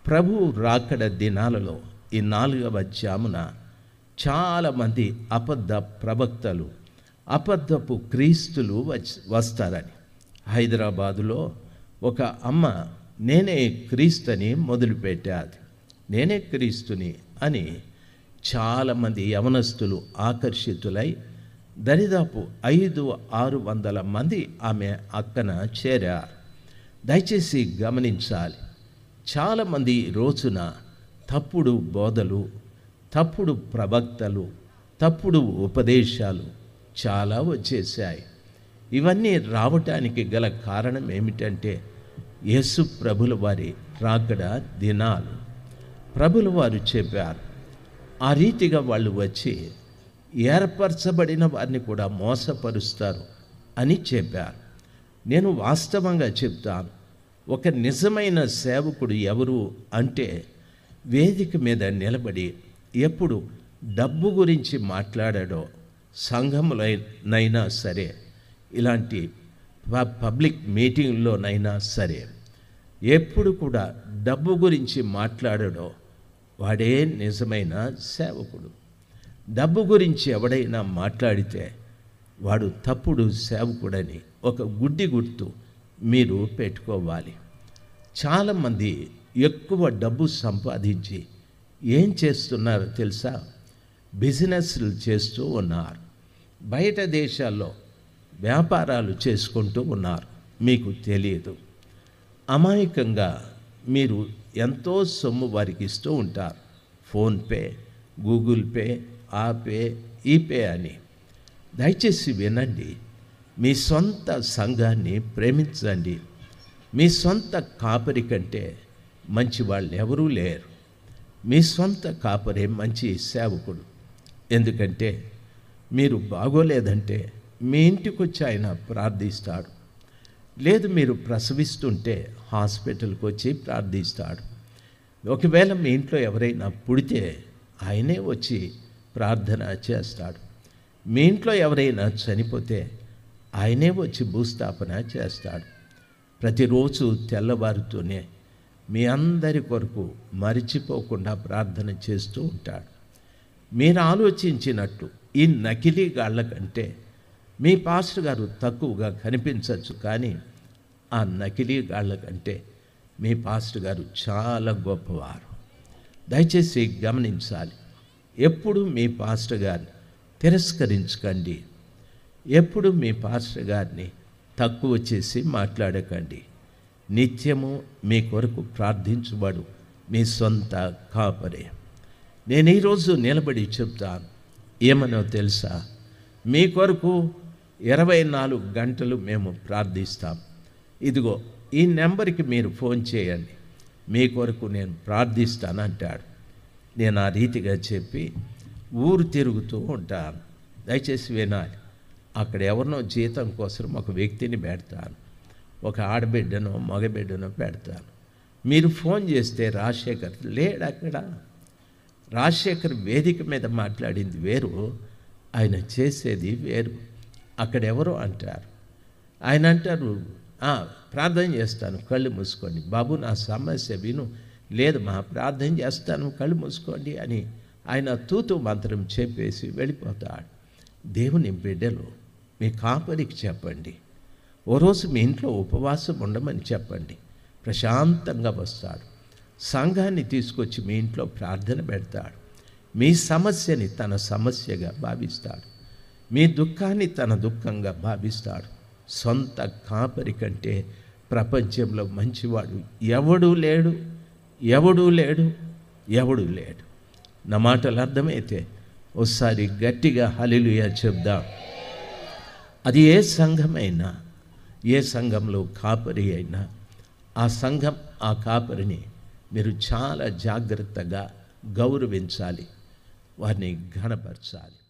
ప్రభు రాకడ దినాలలో ఈ నాలుగవ జామున చాలామంది అబద్ధ ప్రవక్తలు అబద్ధపు క్రీస్తులు వచ్చి వస్తారని హైదరాబాదులో ఒక అమ్మ నేనే క్రీస్తుని మొదలుపెట్టాది నేనే క్రీస్తుని అని చాలామంది యవనస్తులు ఆకర్షితులై దరిదాపు ఐదు ఆరు వందల మంది ఆమె అక్కన చేరారు దయచేసి గమనించాలి చాలామంది ఈ రోజున తప్పుడు బోధలు తప్పుడు ప్రవక్తలు తప్పుడు ఉపదేశాలు చాలా వచ్చేసాయి ఇవన్నీ రావటానికి గల కారణం ఏమిటంటే యేసు ప్రభుల వారి రాకడ దినాలు ప్రభుల వారు చెప్పారు ఆ రీతిగా వాళ్ళు వచ్చి ఏర్పరచబడిన వారిని కూడా మోసపరుస్తారు అని చెప్పారు నేను వాస్తవంగా చెప్తాను ఒక నిజమైన సేవకుడు ఎవరు అంటే వేదిక మీద నిలబడి ఎప్పుడు డబ్బు గురించి మాట్లాడాడో సంఘములైనా సరే ఇలాంటి ప- పబ్లిక్ మీటింగ్లోనైనా సరే ఎప్పుడు కూడా డబ్బు గురించి మాట్లాడాడో వాడే నిజమైన సేవకుడు డబ్బు గురించి ఎవడైనా మాట్లాడితే వాడు తప్పుడు సేవకుడని ఒక గుడ్డి గుర్తు మీరు పెట్టుకోవాలి చాలామంది ఎక్కువ డబ్బు సంపాదించి ఏం చేస్తున్నారో తెలుసా బిజినెస్లు చేస్తూ ఉన్నారు బయట దేశాల్లో వ్యాపారాలు చేసుకుంటూ ఉన్నారు మీకు తెలియదు అమాయకంగా మీరు ఎంతో సొమ్ము వారికి ఇస్తూ ఉంటారు ఫోన్పే గూగుల్ పే ఆ పే ఈ పే అని దయచేసి వినండి మీ సొంత సంఘాన్ని ప్రేమించండి మీ సొంత కాపరి కంటే మంచి వాళ్ళు ఎవరూ లేరు మీ సొంత కాపరే మంచి సేవకుడు ఎందుకంటే మీరు బాగోలేదంటే మీ ఇంటికి వచ్చి ఆయన ప్రార్థిస్తాడు లేదు మీరు ప్రసవిస్తుంటే హాస్పిటల్కి వచ్చి ప్రార్థిస్తాడు ఒకవేళ మీ ఇంట్లో ఎవరైనా పుడితే ఆయనే వచ్చి ప్రార్థన చేస్తాడు మీ ఇంట్లో ఎవరైనా చనిపోతే ఆయనే వచ్చి భూస్థాపన చేస్తాడు ప్రతిరోజు తెల్లవారుతూనే మీ అందరి కొరకు మరిచిపోకుండా ప్రార్థన చేస్తూ ఉంటాడు మీరు ఆలోచించినట్టు ఈ నకిలీ గాళ్ళ కంటే మీ పాస్టర్ గారు తక్కువగా కనిపించవచ్చు కానీ ఆ నకిలీ గాళ్ళ కంటే మీ పాస్టర్ గారు చాలా గొప్పవారు దయచేసి గమనించాలి ఎప్పుడు మీ పాస్టర్ గారిని తిరస్కరించకండి ఎప్పుడు మీ పాస్టర్ గారిని తక్కువ చేసి మాట్లాడకండి నిత్యము మీ కొరకు ప్రార్థించువాడు మీ సొంత కాపరే నేను ఈరోజు నిలబడి చెప్తాను ఏమనో తెలుసా మీ కొరకు ఇరవై నాలుగు గంటలు మేము ప్రార్థిస్తాం ఇదిగో ఈ నెంబర్కి మీరు ఫోన్ చేయండి మీ కొరకు నేను ప్రార్థిస్తాను అంటాడు నేను ఆ రీతిగా చెప్పి ఊరు తిరుగుతూ ఉంటాను దయచేసి వినాలి అక్కడ ఎవరినో జీతం కోసం ఒక వ్యక్తిని పెడతాను ఒక ఆడబిడ్డనో మగబిడ్డనో పెడతాను మీరు ఫోన్ చేస్తే రాజశేఖర్ లేడు అక్కడ రాజశేఖర్ వేదిక మీద మాట్లాడింది వేరు ఆయన చేసేది వేరు అక్కడ ఎవరో అంటారు ఆయన అంటారు "ఆ, ప్రార్థన చేస్తాను కళ్ళు మూసుకోండి బాబు నా సమస్య విను లేదు మా ప్రార్థన చేస్తాను కళ్ళు మూసుకోండి అని ఆయన తూతు మంత్రం చెప్పేసి వెళ్ళిపోతాడు దేవుని బిడ్డలు మీ కాపరికి చెప్పండి ఓ రోజు మీ ఇంట్లో ఉపవాసం ఉండమని చెప్పండి ప్రశాంతంగా వస్తాడు సంఘాన్ని తీసుకొచ్చి మీ ఇంట్లో ప్రార్థన పెడతాడు మీ సమస్యని తన సమస్యగా భావిస్తాడు మీ దుఃఖాన్ని తన దుఃఖంగా భావిస్తాడు సొంత కాపరి కంటే ప్రపంచంలో మంచివాడు ఎవడూ లేడు ఎవడూ లేడు ఎవడూ లేడు నా మాటలు అర్థమైతే ఒకసారి గట్టిగా హలిలుయా చెప్దాం అది ఏ సంఘమైనా ఏ సంఘంలో కాపరి అయినా ఆ సంఘం ఆ కాపరిని మీరు చాలా జాగ్రత్తగా గౌరవించాలి వారిని ఘనపరచాలి